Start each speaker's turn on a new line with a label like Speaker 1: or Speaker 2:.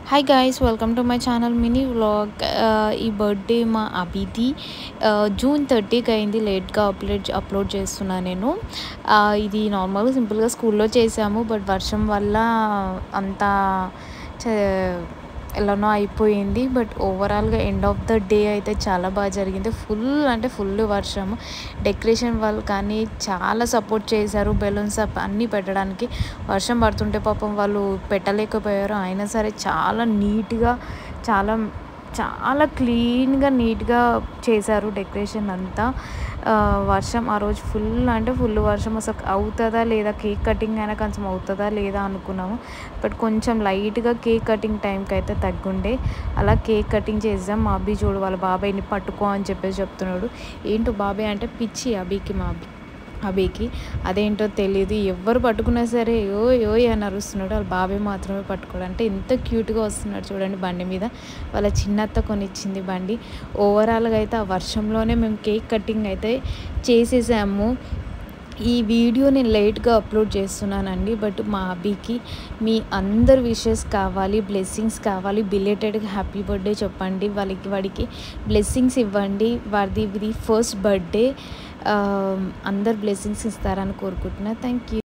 Speaker 1: hi guys welcome to my channel mini vlog ఈ birthday మా అభిది జూన్ థర్టీకి అయింది లేట్గా అప్లోడ్ అప్లోడ్ చేస్తున్నా నేను ఆ, ఇది నార్మల్గా సింపుల్గా స్కూల్లో చేసాము బట్ వర్షం వల్ల అంతా చ- ఎలానో అయిపోయింది బట్ ఓవరాల్గా ఎండ్ ఆఫ్ ద డే అయితే చాలా బాగా జరిగింది ఫుల్ అంటే ఫుల్ వర్షం డెకరేషన్ వాళ్ళు కానీ చాలా సపోర్ట్ చేశారు బెలూన్స్ అన్నీ పెట్టడానికి వర్షం పడుతుంటే పాపం వాళ్ళు పెట్టలేకపోయారు అయినా సరే చాలా నీట్గా చాలా చాలా క్లీన్గా నీట్గా చేశారు డెకరేషన్ అంతా ఆ, వర్షం ఆ రోజు ఫుల్ అంటే ఫుల్ వర్షం అసలు అవుతుందా లేదా కేక్ కటింగ్ అయినా కొంచెం అవుతుందా లేదా అనుకున్నాము బట్ కొంచెం లైట్గా కేక్ కటింగ్ టైంకి అయితే తగ్గుండే అలా కేక్ కటింగ్ చేద్దాం మా అబ్బి చూడు వాళ్ళ బాబాయ్ని పట్టుకో అని చెప్పేసి చెప్తున్నాడు ఏంటో బాబాయ్ అంటే పిచ్చి అభికి మా అబ్బి అభికి అదేంటో తెలియదు ఎవరు పట్టుకున్నా సరే యో యో అని అరుస్తున్నాడు వాళ్ళ బాబాయ్ మాత్రమే పట్టుకోడు అంటే ఎంత క్యూట్గా వస్తున్నాడు చూడండి బండి మీద వాళ్ళ చిన్నత్త కొనిచ్చింది బండి ఓవరాల్గా అయితే ఆ వర్షంలోనే మేము కేక్ కటింగ్ అయితే చేసేసాము ఈ వీడియో నేను లేట్గా అప్లోడ్ చేస్తున్నానండి బట్ మా అభికి మీ అందరు విషెస్ కావాలి బ్లెస్సింగ్స్ కావాలి బిలేటెడ్గా హ్యాపీ బర్త్డే చెప్పండి వాళ్ళకి వాడికి బ్లెస్సింగ్స్ ఇవ్వండి వాడిది ఇది ఫస్ట్ బర్త్డే అందరు బ్లెస్సింగ్స్ ఇస్తారని కోరుకుంటున్నా థ్యాంక్ యూ